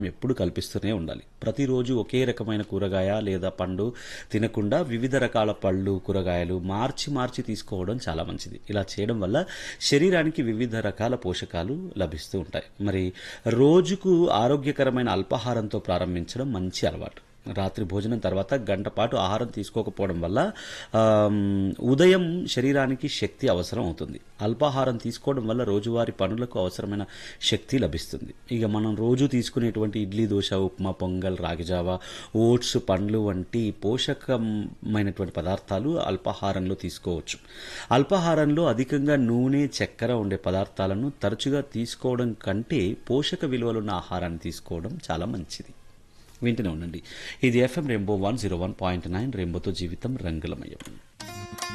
ఎప్పుడు కల్పిస్తూనే ఉండాలి ప్రతిరోజు ఒకే రకమైన కూరగాయ లేదా పండు తినకుండా వివిధ రకాల పళ్ళు కూరగాయలు మార్చి మార్చి తీసుకోవడం చాలా మంచిది ఇలా చేయడం వల్ల శరీరానికి వివిధ రకాల పోషకాలు లభిస్తూ ఉంటాయి మరి రోజుకు ఆరోగ్యకరమైన అల్పాహారంతో ప్రారంభించడం మంచి అలవాటు రాత్రి భోజనం తర్వాత గంట పాటు ఆహారం తీసుకోకపోవడం వల్ల ఆమ్, ఉదయం శరీరానికి శక్తి అవసరం అవుతుంది అల్పాహారం తీసుకోవడం వల్ల రోజువారీ పనులకు అవసరమైన శక్తి లభిస్తుంది ఇక మనం రోజు తీసుకునేటువంటి ఇడ్లీ దోశ ఉప్మా పొంగల్ రాగిజావ ఓట్స్ పండ్లు వంటి పోషకమైనటువంటి పదార్థాలు అల్పాహారంలో తీసుకోవచ్చు అల్పాహారంలో అధికంగా నూనె చక్కెర ఉండే పదార్థాలను తరచుగా తీసుకోవడం కంటే పోషక విలువలున్న ఆహారాన్ని తీసుకోవడం చాలా మంచిది వింటూనే ఉండండి ఇది FM rainbow one zero one point nine రెయిన్బోతో జీవితం రంగులమయం